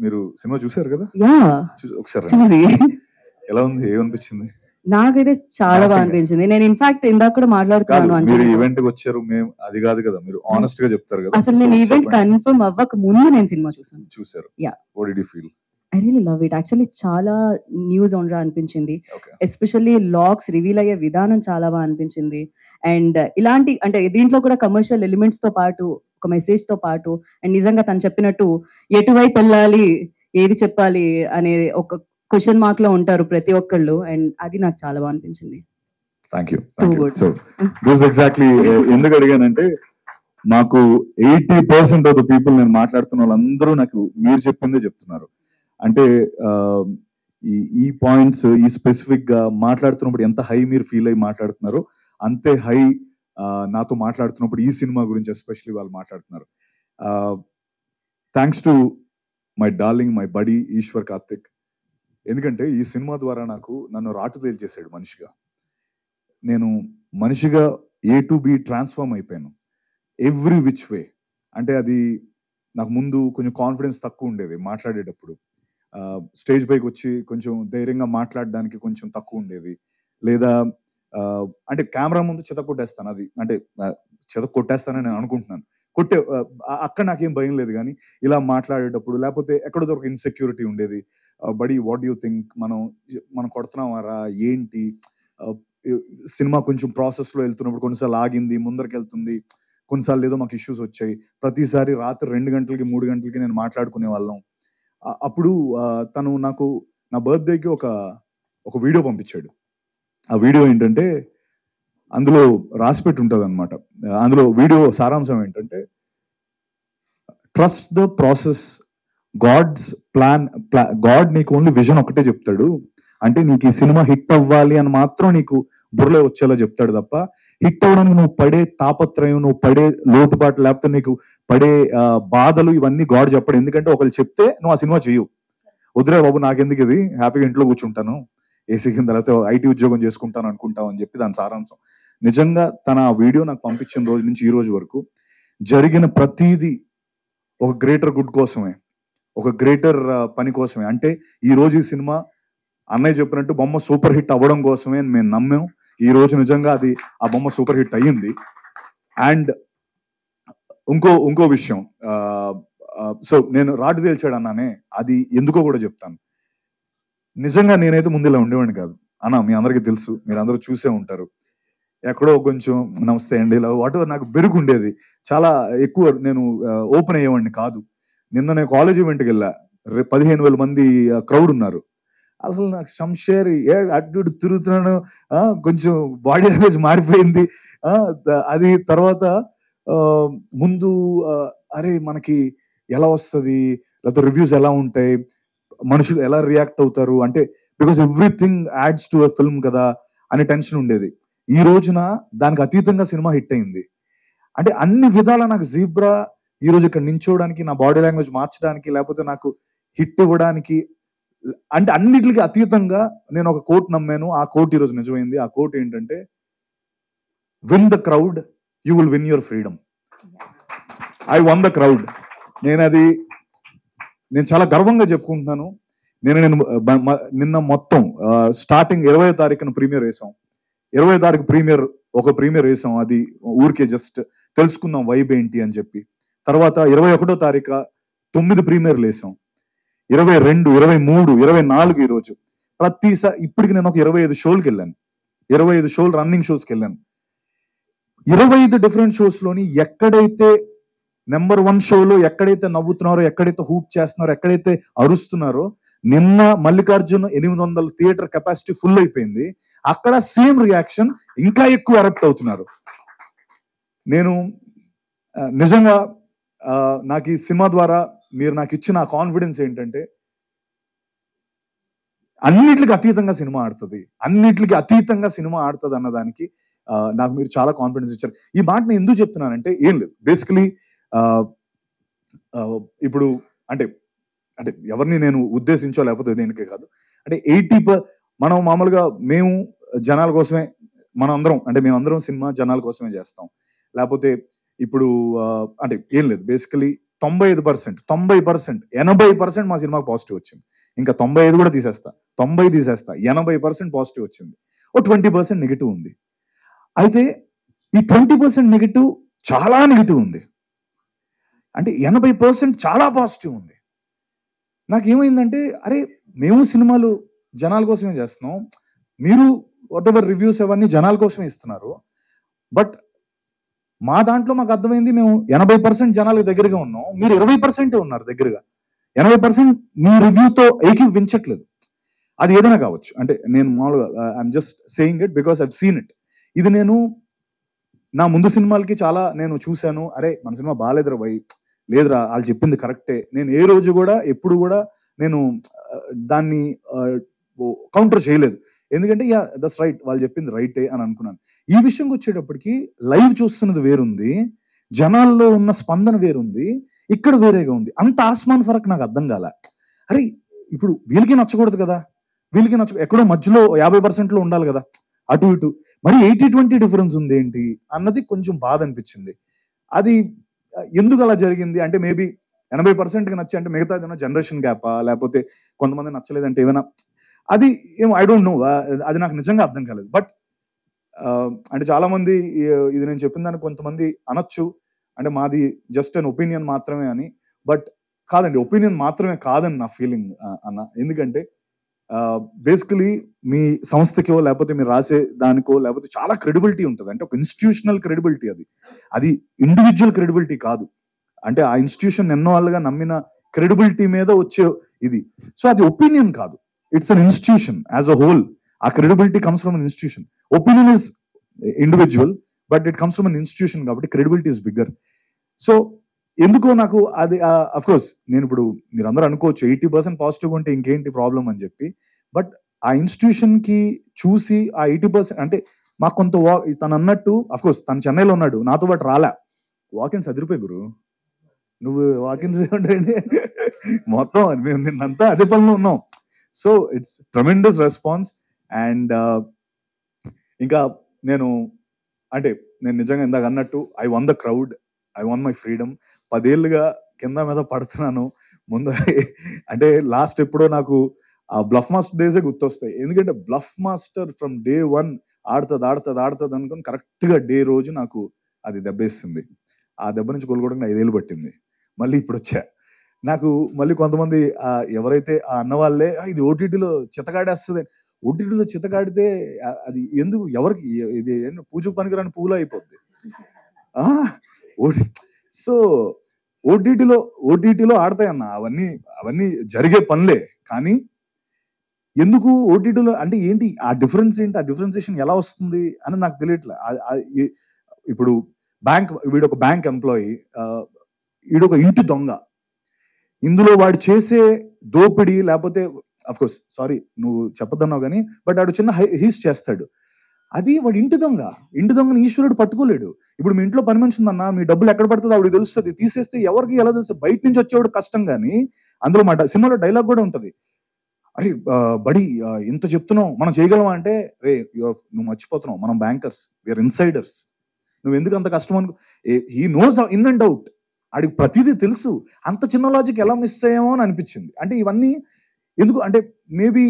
మీరు సినిమా చూసారు కదా యా చూ- ఒకసారి రండి. చూసి ఎలా ఉంది ఏమనిపించింది నాకైతే చాలా బాగా Nice. అనిపించింది నేను ఇన్ఫాక్ట్ ఇందాక కూడా కాదు మాట్లాడుతున్నాను మీరు అంజలితో. ఈవెంట్ కి వచ్చారు మేము అది కాదు కదా మీరు ఆనెస్ట్ గా చెప్తారు కదా అసలు So, నేను ఈవెంట్ చెప్పండి. కన్ఫర్మ్ అవ్వక ముందు నేను సినిమా చూసాను చూసారు Yeah. What did you feel I really love it actually చాలా న్యూస్ ఆన్రా అనిపించింది ఓకే ఎస్పెషల్లీ లాక్స్ రివీల్ అయ్యే విధానం చాలా బాగా అనిపించింది అండ్ ఇలాంటి అంటే దీంట్లో కూడా కమర్షియల్ ఎలిమెంట్స్ తో పాటు ఒక మెసేజ్ తో పాటు అండ్ నిజంగా తను చెప్పినట్టు ఎటువైపు వెళ్ళాలి ఏది చెప్పాలి అనే ఒక క్వశ్చన్ మార్క్ లో ఉంటారు ప్రతి ఒక్కళ్ళు అండ్ అది నాకు చాలా బాగా అనిపించింది thank you Too good. So this exactly ఎందుకు అడిగానంటే నాకు eighty percent of the people నేను మాట్లాడుతున్న వాళ్ళందరూ నాకు మీరు చెప్పిందే చెప్తున్నారు అంటే ఆ, ఈ ఈ పాయింట్స్ ఈ స్పెసిఫిక్ గా మాట్లాడుతున్నప్పుడు ఎంత హై మీరు ఫీల్ అయ్యి మాట్లాడుతున్నారు అంతే హై నాతో మాట్లాడుతున్నప్పుడు ఈ సినిమా గురించి ఎస్పెషల్లీ వాళ్ళు మాట్లాడుతున్నారు thanks to my darling my buddy Eshwar Karthik ఎందుకంటే ఈ సినిమా ద్వారా నాకు నన్ను రాటు తేల్చేశాడు మనిషిగా నేను మనిషిగా ఏ టు బి ట్రాన్స్ఫార్మ్ అయిపోయాను ఎవ్రీ విచ్ వే అంటే అది నాకు ముందు కొంచెం కాన్ఫిడెన్స్ తక్కువ ఉండేది మాట్లాడేటప్పుడు స్టేజ్ పైకి వచ్చి కొంచెం ధైర్యంగా మాట్లాడడానికి కొంచెం తక్కువ ఉండేది లేదా ఆ, అంటే కెమెరా ముందు చెత కొట్టేస్తాను అది అంటే ఆ, చెత కొట్టేస్తానని నేను అనుకుంటున్నాను కొట్టే ఆ, అక్కడ నాకేం భయం లేదు కానీ ఇలా మాట్లాడేటప్పుడు లేకపోతే ఎక్కడో దొరక ఇన్సెక్యూరిటీ ఉండేది బడి వాట్ యూ థింక్ మనం మనం కొడుతున్నామారా ఏంటి ఆ, సినిమా కొంచెం ప్రాసెస్ లో వెళ్తున్నప్పుడు కొన్నిసార్లు ఆగింది ముందరికి వెళ్తుంది కొన్నిసార్లు ఏదో మాకు ఇష్యూస్ వచ్చాయి ప్రతిసారి రాత్రి రెండు గంటలకి మూడు గంటలకి నేను మాట్లాడుకునే వాళ్ళం ఆ- అప్పుడు ఆ, తను నాకు నా బర్త్డేకి ఒక ఒక వీడియో పంపించాడు ఆ వీడియో ఏంటంటే అందులో రాసి పెట్టి ఉంటుంది అనమాట అందులో వీడియో సారాంశం ఏంటంటే trust the process God's plan God నీకు ఓన్లీ విజన్ ఒకటే చెప్తాడు అంటే నీకు ఈ సినిమా హిట్ అవ్వాలి అని మాత్రం నీకు బుర్రలో వచ్చేలా చెప్తాడు తప్ప హిట్ అవ్వడానికి నువ్వు పడే తాపత్రయం నువ్వు పడే లోటుపాటు లేకపోతే నీకు పడే ఆ, బాధలు ఇవన్నీ గాడ్ చెప్పడు ఎందుకంటే ఒకళ్ళు చెప్తే నువ్వు ఆ సినిమా చేయవు వదిలే బాబు నాకెందుకు ఇది హ్యాపీగా ఇంట్లో కూర్చుంటాను ఏసీ కింద లేకపోతే ఐటీ ఉద్యోగం చేసుకుంటాను అనుకుంటావు అని చెప్పి దాని సారాంశం నిజంగా తన ఆ వీడియో నాకు పంపించిన రోజు నుంచి ఈ రోజు వరకు జరిగిన ప్రతీది ఒక గ్రేటర్ గుడ్ కోసమే ఒక గ్రేటర్ పని కోసమే అంటే ఈ రోజు ఈ సినిమా అన్నయ్య చెప్పినట్టు బొమ్మ సూపర్ హిట్ అవ్వడం కోసమే అని మేము నమ్మాం ఈ రోజు నిజంగా అది ఆ బొమ్మ సూపర్ హిట్ అయ్యింది అండ్ ఇంకో ఇంకో విషయం సో నేను రాటు తేల్చాడు అన్నానే అది ఎందుకో కూడా చెప్తాను నిజంగా నేనైతే ముందు ఇలా ఉండేవాడిని కాదు అన్న మీ అందరికీ తెలుసు మీరు అందరూ చూసే ఉంటారు ఎక్కడో కొంచెం నమస్తే అండి ఇలా వాట్ నాకు బెరుగు ఉండేది చాలా ఎక్కువ నేను ఓపెన్ అయ్యేవాడిని కాదు నిన్న నేను కాలేజ్ ఈవెంట్కి వెళ్ళా రే- పదిహేను వేల మంది క్రౌడ్ ఉన్నారు అసలు నాకు శంషేర్ ఏ అటు ఇటు తిరుగుతున్నాను ఆ, కొంచెం బాడీ లాంగ్వేజ్ మారిపోయింది ఆ, ద- అది తర్వాత ఆ, ముందు ఆ, అరే మనకి ఎలా వస్తుంది లేకపోతే రివ్యూస్ ఎలా ఉంటాయి మనుషులు ఎలా రియాక్ట్ అవుతారు అంటే because everything adds to a film కదా అనే టెన్షన్ ఉండేది ఈ రోజున దానికి అతీతంగా సినిమా హిట్ అయింది అంటే అన్ని విధాల నాకు జీబ్రా ఈ రోజు ఇక్కడ నించోవడానికి నా బాడీ లాంగ్వేజ్ మార్చడానికి లేకపోతే నాకు హిట్ ఇవ్వడానికి అంటే అన్నిటికి అతీతంగా నేను ఒక కోట్ నమ్మాను ఆ కోట్ ఈరోజు నిజమైంది ఆ కోట్ ఏంటంటే win the crowd you will win your freedom I won the crowd నేను అది నేను చాలా గర్వంగా చెప్పుకుంటున్నాను నేను నేను బ- మ- నిన్న మొత్తం స్టార్టింగ్ ఇరవై తారీఖున ప్రీమియర్ వేసాం ఇరవై తారీఖు ప్రీమియర్ ఒక ప్రీమియర్ వేసాం అది ఊరికే జస్ట్ తెలుసుకుందాం వైబ్ ఏంటి అని చెప్పి తర్వాత ఇరవై ఒకటో తారీఖు తొమ్మిది ప్రీమియర్లు వేసాం ఇరవై రెండు ఇరవై మూడు ఇరవై నాలుగు ఈరోజు ప్రతిసారి ఇప్పటికి నేను ఒక ఇరవై ఐదు షోలకు వెళ్ళాను ఇరవై ఐదు షోలు రన్నింగ్ షోస్కి వెళ్ళాను ఇరవై ఐదు డిఫరెంట్ షోస్ లోని ఎక్కడైతే నెంబర్ వన్ షోలో ఎక్కడైతే నవ్వుతున్నారో ఎక్కడైతే హూట్ చేస్తున్నారో ఎక్కడైతే అరుస్తున్నారో నిన్న మల్లికార్జున్ ఎనిమిది వందల థియేటర్ కెపాసిటీ ఫుల్ అయిపోయింది అక్కడ సేమ్ రియాక్షన్ ఇంకా ఎక్కువ ఎరప్ట్ అవుతున్నారు నేను ఆ, నిజంగా ఆ, నాకు ఈ సినిమా ద్వారా మీరు నాకు ఇచ్చిన కాన్ఫిడెన్స్ ఏంటంటే అన్నిటికి అతీతంగా సినిమా ఆడుతుంది అన్నిటికి అతీతంగా సినిమా ఆడుతుంది అన్నదానికి ఆ, నాకు మీరు చాలా కాన్ఫిడెన్స్ ఇచ్చారు ఈ మాట నేను ఎందుకు చెప్తున్నానంటే ఏం లేదు బేసికలీ ఇప్పుడు అంటే అంటే ఎవరిని నేను ఉద్దేశించో లేకపోతే దేనికే కాదు అంటే ఎయిటీ పర్ మనం మామూలుగా మేము జనాల కోసమే మనం అందరం అంటే మేమందరం సినిమా జనాల కోసమే చేస్తాం లేకపోతే ఇప్పుడు ఆ, అంటే ఏం లేదు బేసికలీ తొంభై ఐదు పర్సెంట్ తొంభై పర్సెంట్ ఎనభై పర్సెంట్ మా సినిమాకి పాజిటివ్ వచ్చింది ఇంకా తొంభై ఐదు కూడా తీసేస్తా తొంభై తీసేస్తా ఎనభై పర్సెంట్ పాజిటివ్ వచ్చింది ఓ ట్వంటీ పర్సెంట్ నెగిటివ్ ఉంది అయితే ఈ ట్వంటీ పర్సెంట్ నెగిటివ్ చాలా నెగిటివ్ ఉంది అంటే ఎనభై పర్సెంట్ చాలా పాజిటివ్ ఉంది నాకేమైందంటే అరే మేము సినిమాలు జనాల కోసమే చేస్తున్నాం మీరు వాట్ ఎవర్ రివ్యూస్ అవన్నీ జనాల కోసమే ఇస్తున్నారు బట్ మా దాంట్లో మాకు అర్థమైంది మేము ఎనభై పర్సెంట్ జనాలకు దగ్గరగా ఉన్నాం మీరు ఇరవై పర్సెంటే ఉన్నారు దగ్గరగా ఎనభై పర్సెంట్ మీ రివ్యూతో ఏకీవించట్లేదు అది ఏదైనా కావచ్చు అంటే నేను మామూలుగా I'm just saying it because I've seen it ఇది నేను నా ముందు సినిమాలకి చాలా నేను చూశాను అరే మన సినిమా బాగాలేదురా భయ్ లేదురా వాళ్ళు చెప్పింది కరెక్టే నేను ఏ రోజు కూడా ఎప్పుడు కూడా నేను ఆ, దాన్ని కౌంటర్ చేయలేదు ఎందుకంటే యా దట్స్ రైట్ వాళ్ళు చెప్పింది రైటే అని అనుకున్నాను ఈ విషయంకి వచ్చేటప్పటికి లైవ్ చూస్తున్నది వేరుంది జనాల్లో ఉన్న స్పందన వేరుంది ఇక్కడ వేరేగా ఉంది అంత ఆస్మాన్ ఫరక్ నాకు అర్థం కాల అరే ఇప్పుడు వీళ్ళకి నచ్చకూడదు కదా వీళ్ళకి నచ్చ ఎక్కడో మధ్యలో యాభై పర్సెంట్లో ఉండాలి కదా అటు ఇటు మరి ఎయిటీ ట్వంటీ డిఫరెన్స్ ఉంది ఏంటి అన్నది కొంచెం బాధ అనిపించింది అది ఆ, ఎందుకు అలా జరిగింది అంటే మేబీ ఎనభై పర్సెంట్కి నచ్చి అంటే మిగతా ఏదైనా జనరేషన్ గ్యాపా లేకపోతే కొంతమంది నచ్చలేదంటే ఏమైనా అది ఏమో ఐ డోంట్ నో అది నాకు నిజంగా అర్థం కాలేదు బట్ అంటే చాలా మంది ఈ- ఇది నేను చెప్పిన దానికి కొంతమంది అనొచ్చు అంటే మాది జస్ట్ అన్ ఒపీనియన్ మాత్రమే అని బట్ కాదండి ఒపీనియన్ మాత్రమే కాదని నా ఫీలింగ్ అన్న ఎందుకంటే బేసికలీ మీ సంస్థకో లేకపోతే మీరు రాసే దానికో లేకపోతే చాలా క్రెడిబిలిటీ ఉంటుంది అంటే ఒక ఇన్స్టిట్యూషనల్ క్రెడిబిలిటీ అది అది ఇండివిజువల్ క్రెడిబిలిటీ కాదు అంటే ఆ ఇన్స్టిట్యూషన్ ఎన్నో వాళ్ళుగా నమ్మిన క్రెడిబిలిటీ మీద వచ్చే ఇది సో అది ఒపీనియన్ కాదు it's an institution as a whole uh credibility comes from an institution opinion is individual but it comes from an institution కాబట్టి క్రెడిబిలిటీ ఇస్ బిగ్గర్ సో ఎందుకో నాకు అది అఫ్ కోర్స్ నేను ఇప్పుడు మీరు అందరూ అనుకోవచ్చు ఎయిటీ పర్సెంట్ పాజిటివ్ ఉంటే ఇంకేంటి ప్రాబ్లం అని చెప్పి బట్ ఆ ఇన్స్టిట్యూషన్ కి చూసి ఆ ఎయిటీ పర్సెంట్ అంటే మాకు కొంత వా- తను అన్నట్టు అఫ్ కోర్స్ తను చెన్నైలో ఉన్నాడు నాతో పాటు రాలా వాకిన్స్ అదిరిపోయి గురు నువ్వు వాకిన్స్ ఏమంటే మొత్తం మేము నిన్నంతా అదే పనిలో ఉన్నాం so it's tremendous response and ఇంకా నేను అంటే నేను నిజంగా ఇందాక అన్నట్టు I won the crowd I won my freedom పదేళ్ళుగా కింద మీద పడుతున్నాను ముందు అంటే లాస్ట్ ఎప్పుడో నాకు ఆ బ్లఫ్ మాస్టర్ డేసే గుర్తొస్తాయి ఎందుకంటే bluff master from day one ఆడుతుంది ఆడుతుంది ఆడుతుంది అనుకుని కరెక్ట్ గా డే రోజు నాకు అది దెబ్బేస్తుంది ఆ దెబ్బ నుంచి కోలుకోవడానికి ఐదేళ్ళు పట్టింది మళ్ళీ ఇప్పుడు వచ్చా నాకు మళ్ళీ కొంతమంది ఆ, ఎవరైతే ఆ అన్న వాళ్ళే "ఆ, ఇది ఓటీటీలో చితగాడేస్తుంది ఓటీటీలో చితగాడితే ఆ, అది ఎందుకు ఎవరికి ఇది ఏంటి పూజకు పనికిరాని పూలు అయిపోద్ది ఆ, ఓటి సో ఓటీటీలో ఓటీటీలో ఆడతాయన్న అవన్నీ అవన్నీ జరిగే పనులే కానీ ఎందుకు ఓటీటీలో అంటే ఏంటి ఆ డిఫరెన్స్ ఏంటి ఆ డిఫరెన్సియేషన్ ఎలా వస్తుంది అని నాకు తెలియట్లే ఆ- ఆ- ఈ- ఇప్పుడు బ్యాంక్ వీడు ఒక బ్యాంక్ ఎంప్లాయీ వీడు ఒక ఇంటి దొంగ ఇందులో వాడు చేసే దోపిడీ లేకపోతే అఫ్ కోర్స్ సారీ నువ్వు చెప్పదన్నావు కానీ బట్ వాడు చిన్న హీస్ చేస్తాడు అది వాడు ఇంటి దొంగ ఇంటి దొంగని ఈశ్వరుడు పట్టుకోలేడు ఇప్పుడు మీ ఇంట్లో పని మనిషి ఉందన్న మీ డబ్బులు ఎక్కడ పడుతుందో ఆవిడ తెలుస్తుంది తీసేస్తే ఎవరికి ఎలా తెలుస్తుంది బయట నుంచి వచ్చేవాడు కష్టం కానీ అందులో మా డ- సినిమాలో డైలాగ్ కూడా ఉంటది అరే ఆ, బడి ఆ, ఇంత చెప్తున్నావు మనం చేయగలమా అంటే రే you are- నువ్వు మర్చిపోతున్నావు మనం బ్యాంకర్స్ వీఆర్ ఇన్సైడర్స్ నువ్వు ఎందుకు అంత కష్టం అనుకో he knows in and out ఆడికి ప్రతిదీ తెలుసు అంత చిన్న లాజిక్ ఎలా మిస్ అయ్యామో అని అనిపించింది అంటే ఇవన్నీ ఎందుకు అంటే మేబీ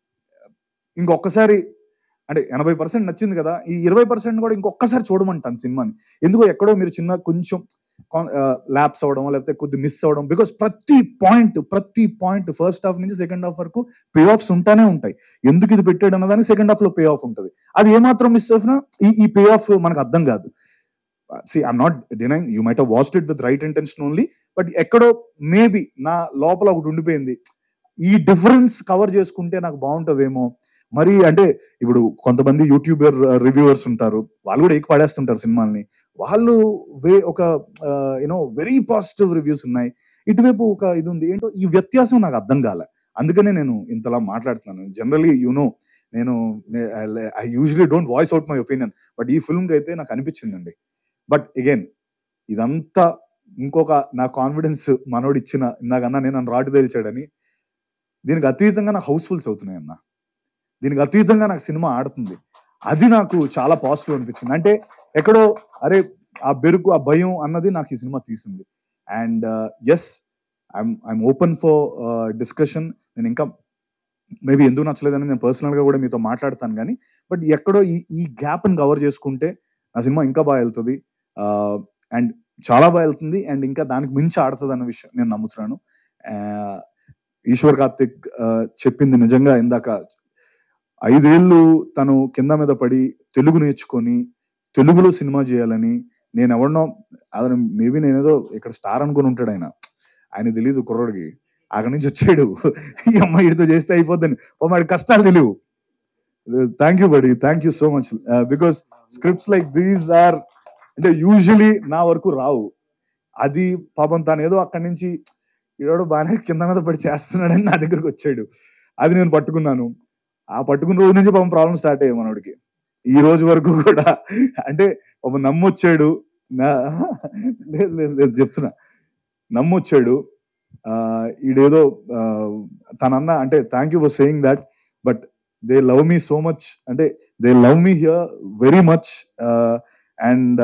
ఇంకొకసారి అంటే ఎనభై పర్సెంట్ నచ్చింది కదా ఈ ఇరవై పర్సెంట్ కూడా ఇంకొకసారి చూడమంటాను సినిమాని ఎందుకో ఎక్కడో మీరు చిన్న కొంచెం ల్యాప్స్ అవ్వడం లేకపోతే కొద్ది మిస్ అవ్వడం బికాస్ ప్రతి పాయింట్ ప్రతి పాయింట్ ఫస్ట్ హాఫ్ నుంచి సెకండ్ హాఫ్ వరకు పే ఆఫ్స్ ఉంటానే ఉంటాయి ఎందుకు ఇది పెట్టాడు అన్నదానికి సెకండ్ హాఫ్ లో పే ఆఫ్ ఉంటుంది అది ఏమాత్రం మిస్ అయినా ఈ ఈ పే ఆఫ్ మనకు అర్థం కాదు see I'm not denying you might watched it with right intention only but ఎక్కడో మేబీ నా లోపల ఒకటి ఉండిపోయింది ఈ డిఫరెన్స్ కవర్ చేసుకుంటే నాకు బాగుంటుందేమో మరి అంటే ఇప్పుడు కొంతమంది యూట్యూబర్ రివ్యూవర్స్ ఉంటారు వాళ్ళు కూడా ఎక్కి పడేస్తుంటారు సినిమాల్ని వాళ్ళు వే ఒక యూనో వెరీ పాజిటివ్ రివ్యూస్ ఉన్నాయి ఇటువైపు ఒక ఇది ఉంది ఏంటో ఈ వ్యత్యాసం నాకు అర్థం కాలే అందుకనే నేను ఇంతలా మాట్లాడుతున్నాను జనరలీ నో నేను I usually don't voice out my opinion but ఈ ఫిల్మ్కి అయితే నాకు అనిపించిందండి బట్ అగైన్ ఇదంతా ఇంకొక నా కాన్ఫిడెన్స్ మనోడు ఇచ్చిన ఇందాకన్నా నేను నన్ను రాటు తేల్చాడని దీనికి అతీతంగా నాకు హౌస్ఫుల్స్ అవుతున్నాయి అన్న దీనికి అతీతంగా నాకు సినిమా ఆడుతుంది అది నాకు చాలా పాజిటివ్ అనిపించింది అంటే ఎక్కడో అరే ఆ బెరుకు ఆ భయం అన్నది నాకు ఈ సినిమా తీసింది and yes I'm I'm open for discussion నేను ఇంకా మేబీ ఎందుకు నచ్చలేదని నేను పర్సనల్గా కూడా మీతో మాట్లాడతాను కానీ బట్ ఎక్కడో ఈ ఈ గ్యాప్ని కవర్ చేసుకుంటే నా సినిమా ఇంకా బాగా వెళ్తుంది అండ్ చాలా బాగా వెళ్తుంది అండ్ ఇంకా దానికి మించి ఆడుతుంది అన్న విషయం నేను నమ్ముతున్నాను ఆ, ఈశ్వర్ కార్తిక్ ఆ, చెప్పింది నిజంగా ఇందాక ఐదేళ్ళు తను కింద మీద పడి తెలుగు నేర్చుకొని తెలుగులో సినిమా చేయాలని నేను ఎవరినో అతను మేబీ నేనేదో ఇక్కడ స్టార్ అనుకుని ఉంటాడు ఆయన ఆయన తెలియదు కుర్రోడికి అక్కడి నుంచి వచ్చాడు ఈ అమ్మాయి ఇడితో చేస్తే అయిపోద్దని ఓ వాడి కష్టాలు తెలియవు thank you buddy thank you so much because scripts like these are అంటే యూజువలీ నా వరకు రావు అది పాపం తను ఏదో అక్కడి నుంచి ఈడోడు బాగానే కింద మీద పడి చేస్తున్నాడని నా దగ్గరకు వచ్చాడు అది నేను పట్టుకున్నాను ఆ పట్టుకున్న రోజు నుంచి పాపం ప్రాబ్లం స్టార్ట్ అయ్యాయి మనోడికి ఈ రోజు వరకు కూడా అంటే ఒక నమ్మొచ్చాడు నా లేదు లేదు లేదు చెప్తున్నా నమ్మొచ్చాడు ఆ, ఈడేదో ఆ, తనన్న అంటే thank you for saying that but they love me so much అంటే they love me here very much and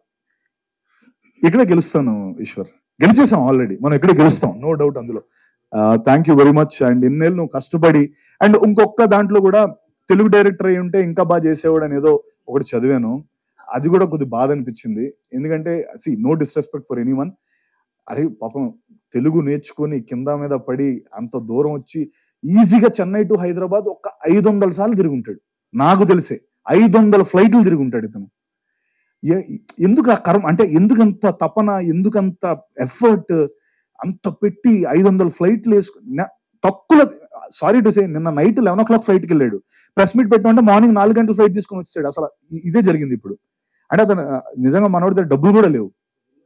ఇక్కడే గెలుస్తాను ఈశ్వర్ గెలిచేసాం ఆల్రెడీ మనం ఇక్కడే గెలుస్తాం నో డౌట్ అందులో thank you very much and ఇన్నేళ్ళు నువ్వు కష్టపడి అండ్ ఇంకొక దాంట్లో కూడా తెలుగు డైరెక్టర్ అయి ఉంటే ఇంకా బాగా చేసేవాడు అని ఏదో ఒకటి చదివాను అది కూడా కొద్ది బాధ అనిపించింది ఎందుకంటే see no disrespect for anyone అరే పాపం తెలుగు నేర్చుకొని కింద మీద పడి అంత దూరం వచ్చి ఈజీగా చెన్నై టు హైదరాబాద్ ఒక ఐదు వందల సార్లు తిరుగుంటాడు నాకు తెలిసే ఐదు వందల ఫ్లైట్లు తిరుగుంటాడు ఇతను ఎ- ఎందుకు ఆ కర్మ అంటే ఎందుకంత తపన ఎందుకంత ఎఫర్ట్ అంత పెట్టి ఐదు వందల ఫ్లైట్లు వేసుకుని తక్కువ సారీ టు సే నిన్న నైట్ లెవెన్ ఓ క్లాక్ ఫ్లైట్కి వెళ్ళాడు ప్రెస్ మీట్ పెట్టమంటే మార్నింగ్ నాలుగు గంటల ఫ్లైట్ తీసుకొని వచ్చాడు అసలు ఇ- ఇదే జరిగింది ఇప్పుడు అంటే అతను ఆ, నిజంగా మనోడి దగ్గర డబ్బులు కూడా లేవు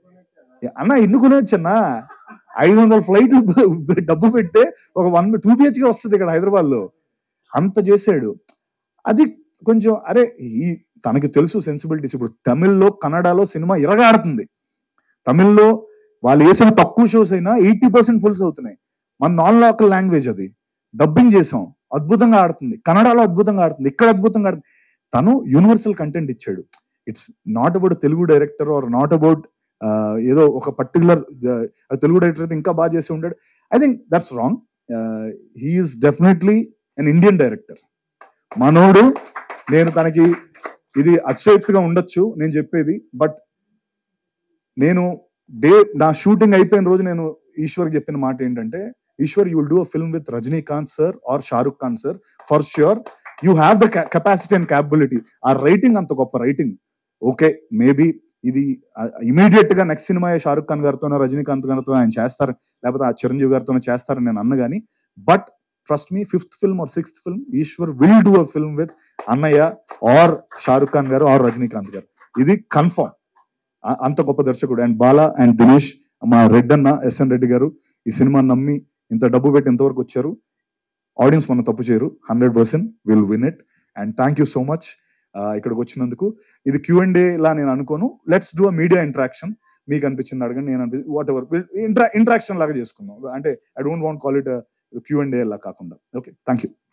అన్న ఎన్ని కొనొచ్చన్నా ఐదు వందల ఫ్లైట్లు డబ్బు పెడితే ఒక వన్ టూ బిహెచ్కే వస్తుంది ఇక్కడ హైదరాబాద్ లో అంత చేశాడు అది కొంచెం అరే ఈ తనకి తెలుసు సెన్సిబిలిటీస్ ఇప్పుడు తమిళ్లో కన్నడలో సినిమా ఇరగాడుతుంది తమిళ్లో వాళ్ళు వేసిన తక్కువ షోస్ అయినా ఎయిటీ పర్సెంట్ ఫుల్స్ అవుతున్నాయి మన నాన్ లోకల్ లాంగ్వేజ్ అది డబ్బింగ్ చేసాం అద్భుతంగా ఆడుతుంది కన్నడలో అద్భుతంగా ఆడుతుంది ఇక్కడ అద్భుతంగా ఆడుతుంది తను యూనివర్సల్ కంటెంట్ ఇచ్చాడు it's not about Telugu director or not about ఏదో ఒక పర్టికులర్ తెలుగు డైరెక్టర్ అయితే ఇంకా బాగా చేసి ఉంటాడు I think that's wrong he's definitely an Indian director మనోడు నేను తనకి ఇది అతిశయోక్తిగా ఉండొచ్చు నేను చెప్పేది బట్ నేను డే నా షూటింగ్ అయిపోయిన రోజు నేను ఈశ్వర్కి చెప్పిన మాట ఏంటంటే Eshwar you will do a film with Rajinikanth sir or Shahrukh Khan sir for sure you have the capacity and capability uh writing అంత గొప్ప రైటింగ్ ఓకే మేబీ ఇది ఇమీడియట్ గా నెక్స్ట్ సినిమా షారుఖ్ ఖాన్ గారితోనో రజనీకాంత్ గారితో ఆయన చేస్తారు లేకపోతే ఆ చిరంజీవి గారితోనో చేస్తారని నేను అన్న కానీ but trust me fifth film or sixth film Eshwar will do a film with అన్నయ్య ఆర్ షారుఖ్ ఖాన్ గారు ఆర్ రజనీకాంత్ గారు ఇది కన్ఫర్మ్ అంత గొప్ప దర్శకుడు అండ్ బాలా అండ్ దినేష్ మా రెడ్ అన్న ఎస్ఎన్ రెడ్డి గారు ఈ సినిమా నమ్మి ఇంత డబ్బు పెట్టి ఇంతవరకు వచ్చారు ఆడియన్స్ మనం తప్పు చేయరు hundred percent will win it and thank you so much ఇక్కడికి వచ్చినందుకు ఇది క్యూ అండ్ లా నేను అనుకోను let's do a media interaction మీకు అనిపించింది అడగండి నేను అనిపి వాట్ ఎవర్ ఇంట్రా ఇంటరాక్షన్ లాగా చేసుకుందాం అంటే I don't want call it Q and A కాకుండా ఓకే థ్యాంక్ యూ